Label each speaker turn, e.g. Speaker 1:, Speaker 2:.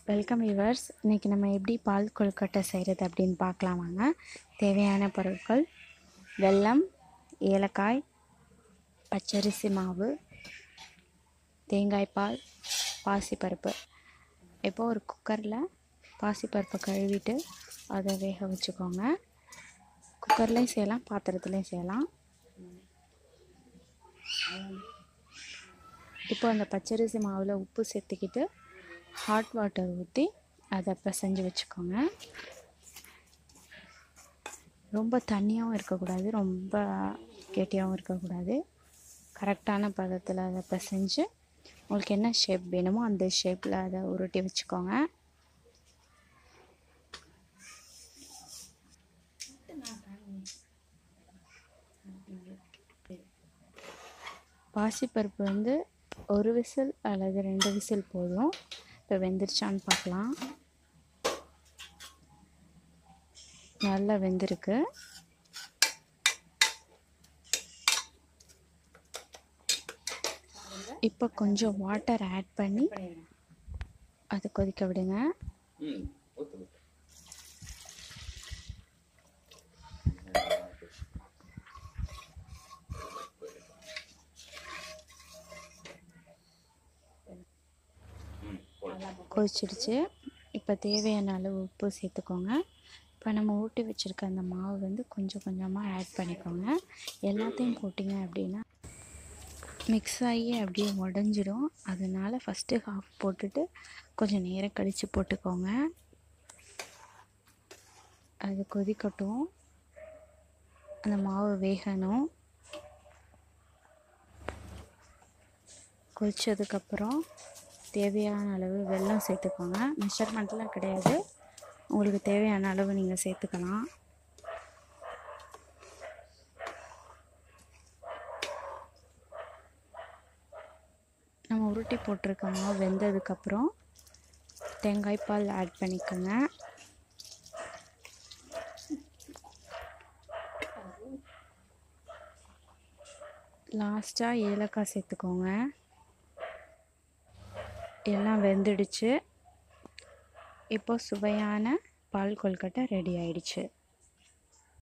Speaker 1: welcome viewers இன்றைக்கி நம்ம எப்படி பால் கொழுக்கட்டை செய்கிறது அப்படின்னு பார்க்கலாம் வாங்க தேவையான பொருட்கள் வெல்லம் ஏலக்காய் பச்சரிசி மாவு தேங்காய் பால் பாசிப்பருப்பு இப்போ ஒரு குக்கரில் பாசிப்பருப்பை கழுவிட்டு அதை வேக வச்சுக்கோங்க குக்கர்லேயும் செய்யலாம் பாத்திரத்துலேயும் செய்யலாம் இப்போ அந்த பச்சரிசி மாவில் உப்பு சேர்த்துக்கிட்டு ஹாட் வாட்டர் ஊற்றி அதை பிசைஞ்சு வச்சுக்கோங்க ரொம்ப தண்ணியாகவும் இருக்கக்கூடாது ரொம்ப கெட்டியாகவும் இருக்கக்கூடாது கரெக்டான பதத்தில் அதை பிசைஞ்சு உங்களுக்கு என்ன ஷேப் வேணுமோ அந்த ஷேப்பில் அதை உருட்டி வச்சுக்கோங்க பாசிப்பருப்பு வந்து ஒரு விசில் அல்லது ரெண்டு விசில் போதும் இப்போ வெந்துருச்சான்னு பார்க்கலாம் நல்லா வெந்திருக்கு இப்போ கொஞ்சம் வாட்டர் ஆட் பண்ணி அதை கொதிக்க விடுங்க கொதிச்சிடுச்சு இப்போ தேவையான அளவு உப்பு சேர்த்துக்கோங்க இப்போ நம்ம ஊட்டி வச்சுருக்க அந்த மாவு வந்து கொஞ்சம் கொஞ்சமாக ஆட் பண்ணிக்கோங்க எல்லாத்தையும் போட்டிங்க அப்படின்னா மிக்ஸ் ஆகி அப்படியே உடஞ்சிடும் அதனால் ஃபஸ்ட்டு ஹாஃப் போட்டுட்டு கொஞ்சம் நேரம் கழித்து போட்டுக்கோங்க அது கொதிக்கட்டும் அந்த மாவு வேகணும் கொதிச்சதுக்கப்புறம் தேவையான அளவு வெல்லம் சேர்த்துக்கோங்க மெஷர்மெண்ட்லாம் கிடையாது உங்களுக்கு தேவையான அளவு நீங்கள் சேர்த்துக்கலாம் நம்ம உருட்டி போட்டிருக்க மாவு வெந்ததுக்கப்புறம் தேங்காய் பால் ஆட் பண்ணிக்கோங்க லாஸ்ட்டாக ஏலக்காய் சேர்த்துக்கோங்க எல்லாம் வெந்துடுச்சு இப்போ சுவையான பால் கொல்கட்டை ரெடி ஆயிடுச்சு